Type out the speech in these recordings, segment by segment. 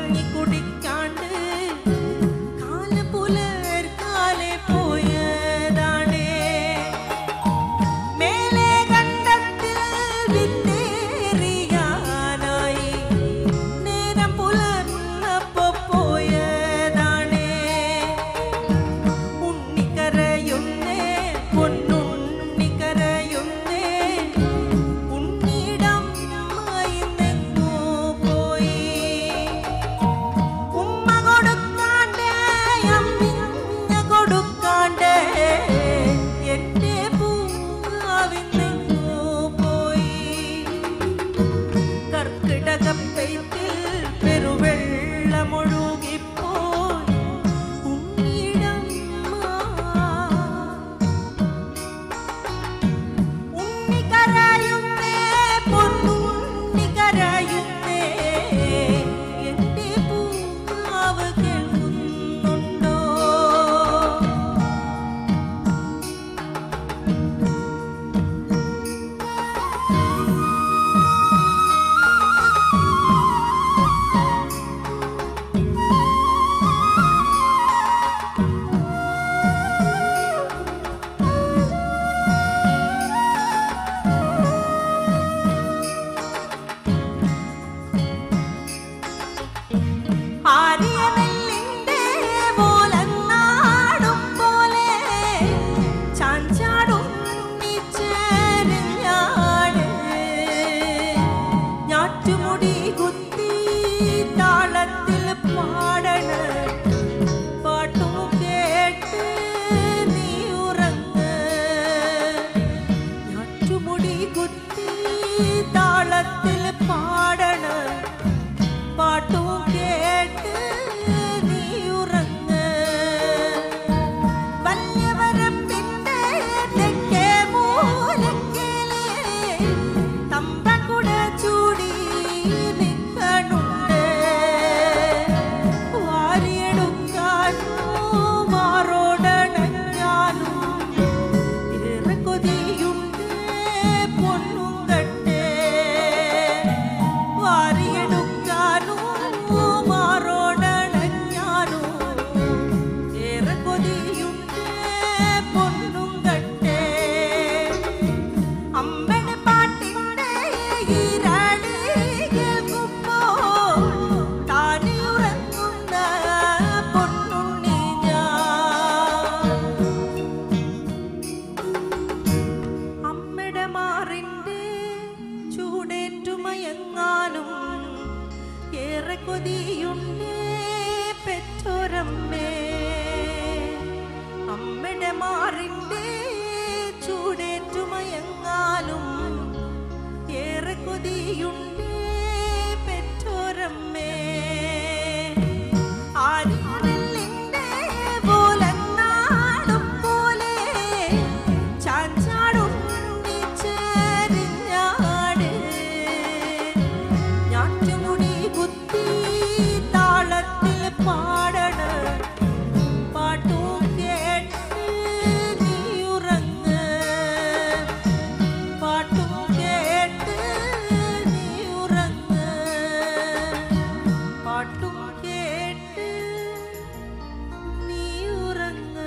കഞ്ഞി കുടിക്കാണ്ട് കാല് പുലർക്കാലെ പോയതാണേ മേലെ കണ്ടത്തിൽ വിത്തേറിയാനായി നേരം പുലർന്നപ്പോ പോയതാണേ ഉണ്ണിക്കരയുന്നേ പൊന്നുണ്ണിക്കരയുന്നേ ഉണ്ണിടം മായിന്നെങ്ങോ പോയി ഉമ്മ കൊടുക്കാണ്ടേ അമ്മിഞ്ഞ കൊടുക്കാണ്ടേ എന്റെ പൂവിന്നെങ്ങോ പോയി കർക്കിടകപ്പെയ്ത്തിൽ പെരുവെള്ളമൊഴുകിപ്പോയി ഉണ്ണിടമ്മ ഉണ്ണി കരയുന്നേ പൊന്നുണ്ണി കരയുന്നേ എന്റെ പൂമാവ് കേൾക്കുന്നുണ്ടോ ആരിയ നെല്ലിന്റെ പോലങ്ങാടും പോലെ ചാഞ്ചാടും ചേരഞ്ഞാട് ഞാറ്റുമുടി കുത്തി താളത്തിൽ പാടണ പാട്ടും കേട്ട് നീ ഉറങ്ങ് ഞാറ്റുമുടി കുത്തി താളത്തിൽ പാടണ പാട്ടും കേട്ട് നീ ഉറങ്ങ് വല്യവരപ്പിന്റെ തെക്കേ മൂലക്കിലെ തമ്പക്കുട ചൂടി നിൽക്കണുണ്ട് വാരിയെടുക്കാനോ മാറോടണഞ്ഞാലും ഏറെ കൊതിയുണ്ട് പൊന്നും കട്ടേ വാരിയെടുക്കാനോ മാറോടണഞ്ഞാലോ ഏറെ കൊതിയുണ്ട് പൊന്നും കട്ടേ അമ്മയുടെ പാട്ടിന്റെ ഈരാടി കേൾക്കുമ്പോൾ താനെ ഉറങ്ങുന്ന പൊന്നുണ്ണി ഞാൻ അമ്മയുടെ മാറിന്റെ ചൂടേറ്റുമയങ്ങാനും ഏറെ കൊതിയുണ്ടേ പെറ്റോരമ്മേ അമ്മയുടെ മാറിന്റെ ചൂടേറ്റുമയങ്ങാനും ഏറെ കൊതിയുണ്ടേ പെറ്റോരമ്മേ ആരിനെല്ലിന്റെ പോലങ്ങാടും പോലെ ചാഞ്ചാടും ചേരിഞ്ഞാട് ഞാറ്റുമുടി കുത്തി താളത്തിൽ പാടണ പാട്ടും കേട്ട് നീ ഉറങ്ങ് പാട്ടും കേട്ട് നീ ഉറങ്ങ് പാട്ടും കേട്ട് നീ ഉറങ്ങ്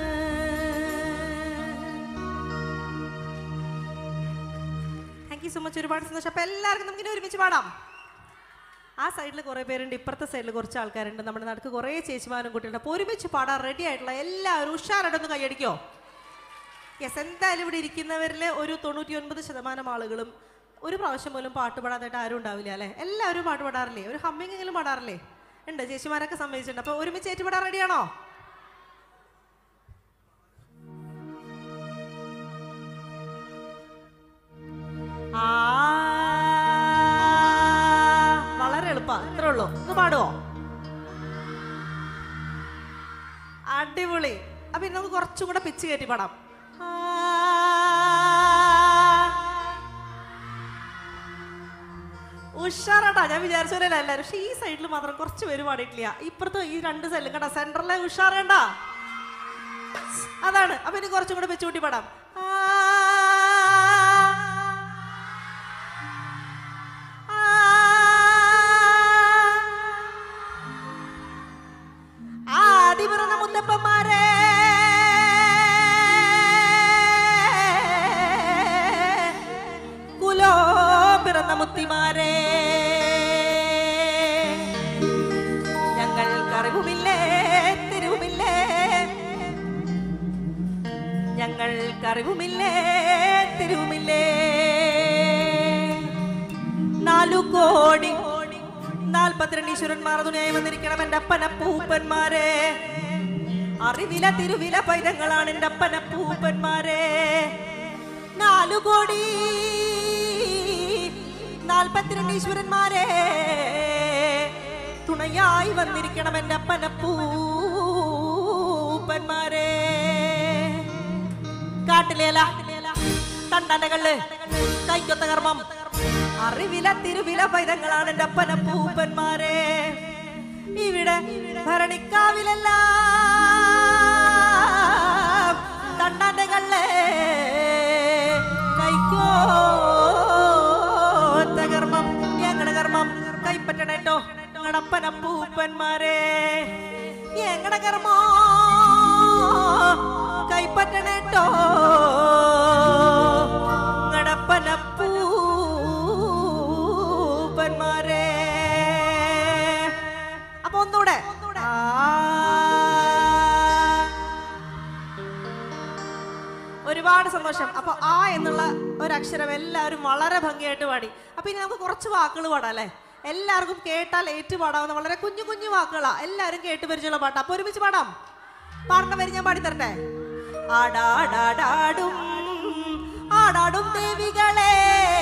താങ്ക് യു സോ മച്ച് ഒരുപാട് സന്തോഷം അപ്പൊ എല്ലാവർക്കും നമുക്കിനി ഒരുമിച്ച് പാടാം ആ സൈഡിൽ കുറേ പേരുണ്ട് ഇപ്പുറത്തെ സൈഡിൽ കുറച്ച് ആൾക്കാരുണ്ട് നമ്മുടെ നടുക്ക് കുറേ ചേച്ചിമാരും കുട്ടികളുണ്ട് അപ്പോൾ ഒരുമിച്ച് പാടാൻ റെഡി ആയിട്ടുള്ള എല്ലാവരും ഉഷാറായിട്ടൊന്ന് കൈയടിക്കോ യെസ് എന്തായാലും ഇവിടെ ഇരിക്കുന്നവരിൽ ഒരു തൊണ്ണൂറ്റി ഒൻപത് ശതമാനം ആളുകളും ഒരു പ്രാവശ്യം പോലും പാട്ട് പാടാതായിട്ട് ആരും ഉണ്ടാവില്ല അല്ലേ എല്ലാവരും പാട്ട് പാടാറില്ലേ ഒരു ഹമ്മിങ് എങ്കിലും പാടാറില്ലേ ഉണ്ട് ചേച്ചിമാരൊക്കെ സമ്മതിച്ചിട്ടുണ്ട് അപ്പോൾ ഒരുമിച്ച് ഏറ്റുപാടാൻ റെഡിയാണോ ആ വളരെ എളുപ്പാ ഇത്രേ ഉള്ളൂ ഒന്ന് പാടുവോ അടിപൊളി അപ്പൊ ഇനി നമുക്ക് കുറച്ചും കൂടെ പിച്ച് കയറ്റി പാടാം ആ. ഉഷാറാട്ടാ ഞാൻ വിചാരിച്ച പോലെ എല്ലാവരും പക്ഷെ ഈ സൈഡിൽ മാത്രം കുറച്ച് പേര് പാടിയിട്ടില്ല ഇപ്പുറത്തെ ഈ രണ്ട് സൈഡിലും കേട്ടോ സെന്ററിലെ ഉഷാറേണ്ട അതാണ് അപ്പൊ ഇനി കുറച്ചും കൂടെ വെച്ചുകൂട്ടി പാടാം ആ. ആ. ആദി പിറന്ന മുത്തപ്പന്മാരെ കുലോ പിറന്ന മുത്തിമാരെ ഞങ്ങൾക്ക് അറിവുമില്ലേ തിരിവുമില്ലേ ഞങ്ങൾക്ക് അറിവുമില്ലേ തിരിവുമില്ലേ നാലു കോടി നാൽപ്പത്തിരണ്ട് ഈശ്വരന്മാർ തുണയായി വന്നിരിക്കണം എന്റെ അപ്പനപ്പൂപ്പന്മാരെ അറിവില തിരുവില പൈതങ്ങളാണ് എന്റെ അപ്പനപ്പൂപ്പന്മാരെ നാലു കോടി നാൽപ്പത്തിരണ്ട് ഈശ്വരന്മാരെ തുണയായി വന്നിരിക്കണം എന്റെ അപ്പനപ്പൂപ്പന്മാരെ കാട്ടിലേല തണ്ടനകള് കൈക്കൊത്ത കർമ്മം അറിവില തിരുവില പൈതങ്ങളാണ് എന്റെ അപ്പനപ്പൂപ്പന്മാരെ ഇവിടെ ഭരണിക്കാവിലല്ല തണ്ടനകളെ കൈക്കോത്ത കർമ്മം ഞങ്ങളുടെ കർമ്മം കൈപ്പറ്റണേട്ടോ ഞങ്ങളുടെ അപ്പനപ്പൂപ്പന്മാരെ ഞങ്ങളുടെ കർമ്മോ കൈപ്പറ്റണേട്ടോ നടപ്പനപ്പൂപ്പന്മാരെ അപ്പൊ ഒന്നൂടെ ആ. ഒരുപാട് സന്തോഷം അപ്പൊ ആ എന്നുള്ള ഒരു അക്ഷരം എല്ലാവരും വളരെ ഭംഗിയായിട്ട് പാടി അപ്പൊ ഇനി നമുക്ക് കുറച്ച് വാക്കുകൾ പാടാം അല്ലേ എല്ലാവർക്കും കേട്ടാൽ ഏറ്റു പാടാവുന്ന വളരെ കുഞ്ഞു കുഞ്ഞു വാക്കുകളാ എല്ലാവരും കേട്ട് പരിചയമുള്ള പാട്ടാ അപ്പൊ ഒരുമിച്ച് പാടാം പാടുന്ന വരി ഞാൻ പാടിത്തരട്ടെ ആടാടാടാടും ആടാടും ദേവികളെ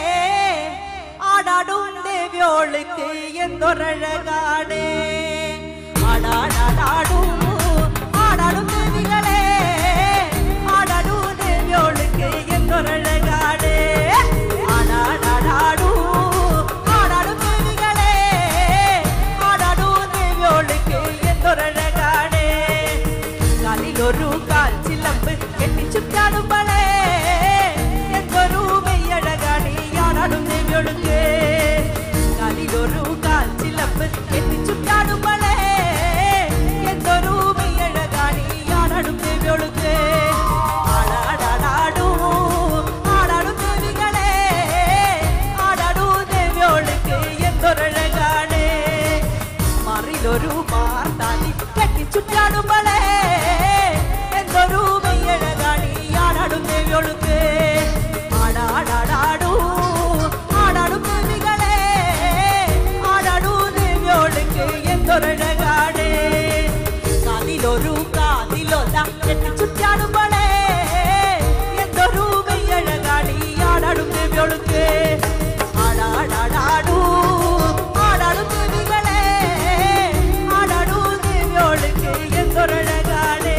ആടാടും ദേവിയോൾക്ക് എന്തൊരഴകാടേ ആടാടാടാടും ആടാടും ദേവികളെ ആടാടും ദേവിയോൾക്ക് എന്തൊരഴകാടേ ആടാടാടാടും ആടാടും ദേവികളെ ആടാടും ദേവിയോൾക്ക് എന്തൊരഴകാടേ കാലിലൊരു കാൽ ചിലമ്പ് കെട്ടിച്ചുറ്റാടുമ്പളേ എന്തൊരു മെയ്യഴകാണി ആടാടും ദേവിയൊടുക്ക് കാലിലൊരു കാൽ ചിലമ്പ് കെട്ടിച്ചുറ്റാടുമ്പളേ എന്തൊരു മെയ്യഴകാണി ആടാടും ദേവിയൊടുക്ക് ആടാടാടാടൂ ആടാടും ദേവികളെ ആടാടൂ ദേവിയൊടുക്ക് എന്തൊരഴകാണേ മറിലൊരു മാർത്താലി കെട്ടിച്ചുറ്റാടുമ്പളേ എന്തൊരു മെയ്യഴകാണി ആടാടും ദേവിയൊഴുക്ക് ആടാടാടാടൂ ആടാടും ദേവികളെ ആടാടൂ ദേവിയൊഴുക്ക് എന്തൊരഴകാടേ കാതിലൊരു കാതിലൊല്ല കെട്ടിച്ചുറ്റാടുമ്പളേ എന്തൊരു മെയ്യഴകാണി ആടാടും ദേവിയൊഴുക്ക് ആടാടാടാടൂ ആടാടും ദേവികളെ ആടാടൂ ദേവിയോൾക്ക് എന്തൊരഴകാടേ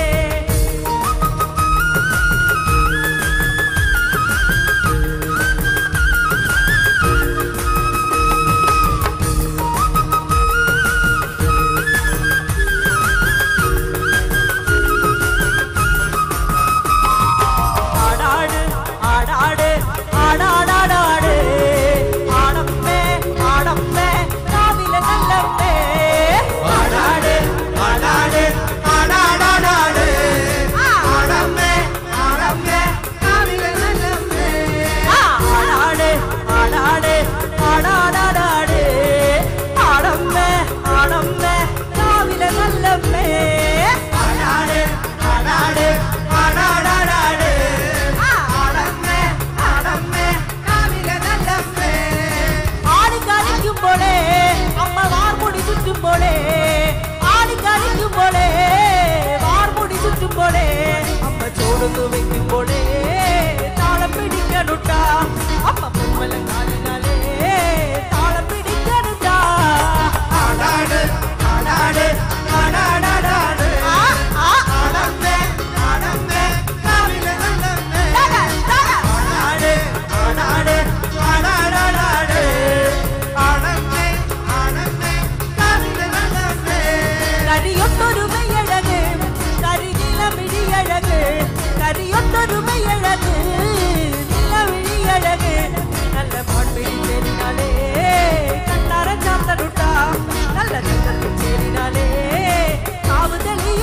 ആടാട് ആടാട് ആടാടാടാട് ആടമ്മേ ആടമ്മേ രാവിലെ നല്ലമ്മേ ആടാട് ആടാട് ആടാടാടാട് ആടമ്മേ ആടമ്മേ കാവിലെ നല്ലമ്മേ ആടാട് ആടാട് ആടാടാടാട് ആടമ്മേ ആടമ്മേ രാവിലെ നല്ലമ്മേ ആടാട് ആടാട് ആടാടാടാട് ആടമ്മേ ആടമ്മേ കാവിലെ നല്ലമ്മേ ആടി കളിക്കുമ്പോളേ അമ്മ വാർമുടി ചുറ്റുമ്പോളേ ആടി കളിക്കുമ്പോളേ വാർമുടി ചുറ്റുമ്പോളേ അമ്മ ചോടുന്നു വെക്കുമ്പോളേ താളം പിടിക്കണുട്ട അമ്മ പൊമ്മലം കാലിനാലേ താളം പിടിക്കണുട്ട ആടാട് ആടാട് ആടാടാടാട് ആ, ആ, ആടമ്മേ ആടമ്മേ കാവിലെ നല്ലമ്മേ ആടാട് ആടാട് ആടാടാടാട് ആടമ്മേ ആടമ്മേ കാവിലെ നല്ലമ്മേ കരിയൊത്തൊരു മെയ്യഴക് കരിനില മിഴിയഴക് കരിയൊത്തൊരു മെയ്യഴക് നില മിഴിയഴക് നല്ല പാൺപിടി ചേരിനാലേ കണ്ണാറ ചാത്തടുട്ട നല്ല ചന്ദ്രത്തിൽ ചേരിനാലേ കാവ് തെളിയ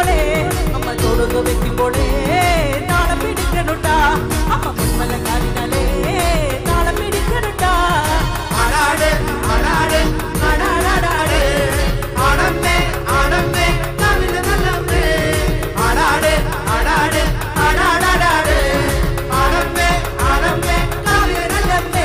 വെക്കുമ്പോളേ അമ്മ തൊടുന്നു വെക്കുമ്പോളേ നാളെ പിടിക്കണുട്ടാ അമ്മ മുൻമലക്കാരിനാലേ നാളെ പിടിക്കണുട്ടാ ആടാട് ആടാട് ആടാടാടാട് ആടമ്മേ ആടമ്മേ കാവിലെ നല്ലമ്മേ ആടാട് ആടാട് ആടാടാടാട് ആടമ്മേ ആടമ്മേ കാവിലെ നല്ലമ്മേ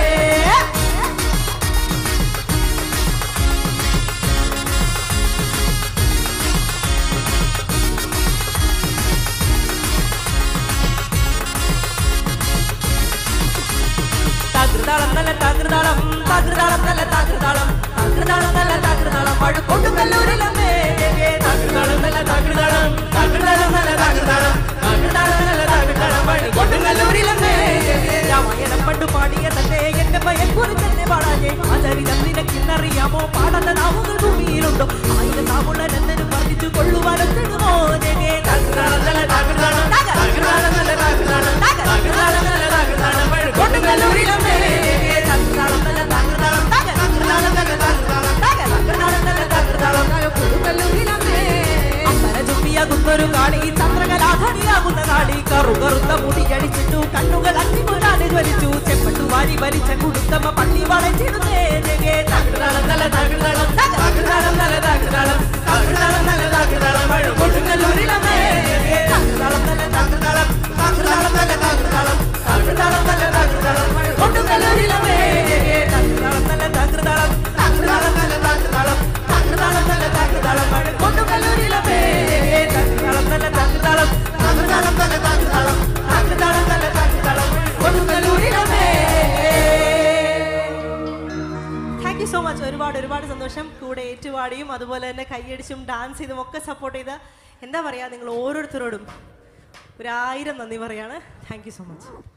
താകൃതാളം നല്ല താകൃതാളം താകൃതാളം നല്ല താകൃതാളം താകൃതാളം നല്ല താകൃതാളം പഴുക്കൊണ്ടുകല്ലൂരിലമ്മേ താകൃതാളം നല്ല താകൃതാളം താകൃതാളം നല്ല താകൃതാളം താകൃതാളം നല്ല താകൃതാളം പഴുക്കൊണ്ടുകല്ലൂരിലമ്മേ രാമായണം പണ്ടു പാടിയ തന്നെ എന്റെ പയ്യൻ കുറിച്ചെന്നെ പാടാഞ്ഞേ ആ ചരിതം നിനക്കിന്നറിയാമോ പാടാത്ത നാവുകൾ ഭൂമിയിലുണ്ടോ ആയിരം നാവുള്ള എന്തിനും വർദ്ധിച്ചു കൊള്ളുവാനൊത്തിടുമോ താകൃതാളം നല്ല താകൃതാളം താകൃതാളം നല്ല താകൃതാളം താകൃതാളം നല്ല താകൃതാളം കൊടുങ്ങല്ലൂരിലമ്മേ താകൃതാളം നല്ല താകൃതാളം താകൃതാളം നല്ല താകൃതാളം താകൃതാളം നല്ല താകൃതാളം കൊടുങ്ങല്ലൂരിലമ്മേ അമ്പര ചുമ്മിയാകുന്നൊരു കാളി ചന്ദ്രകലാധനിയാകുന്ന കാളി കറു കറുത്ത മുടി അടിച്ചിട്ടു കണ്ണുകൾ അഗ്നിമുട്ടാതെ ജ്വലിച്ചു ചെപ്പട്ടു വാരി ഭരിച്ച കുടുത്തമ്മ പള്ളി വളച്ചിടുന്നേ ജഗേ താകൃതാളം നല്ല താകൃതാളം താകൃതാളം നല്ല താകൃതാളം താകൃതാളം നല്ല താകൃതാളം കൊടുങ്ങല്ലൂരിലമ്മേ താകൃതാളം നല്ല താകൃതാളം താകൃതാളം നല്ല താകൃതാളം താകൃതാളം നല്ല താകൃതാളം കൊടുങ്ങല്ലൂരിലമ്മേ താകൃതാളം നല്ല താകൃതാളം താകൃതാളം നല്ല താകൃതാളം താകൃതാളം നല്ല താകൃതാളം കൊടുങ്ങല്ലൂരിലമ്മേ താകൃതാളം നല്ല താകൃതാളം താകൃതാളം നല്ല താകൃതാളം താകൃതാളം നല്ല താകൃതാളം കൊടുങ്ങല്ലൂരിലമ്മേ താങ്ക് യു സോ മച്ച് ഒരുപാട് ഒരുപാട് സന്തോഷം കൂടെ ഏറ്റുപാടിയും അതുപോലെ തന്നെ കൈയടിച്ചും ഡാൻസ് ചെയ്തും ഒക്കെ സപ്പോർട്ട് ചെയ്ത് എന്താ പറയുക നിങ്ങൾ ഓരോരുത്തരോടും ഒരായിരം നന്ദി പറയാണ് താങ്ക് യു സോ മച്ച്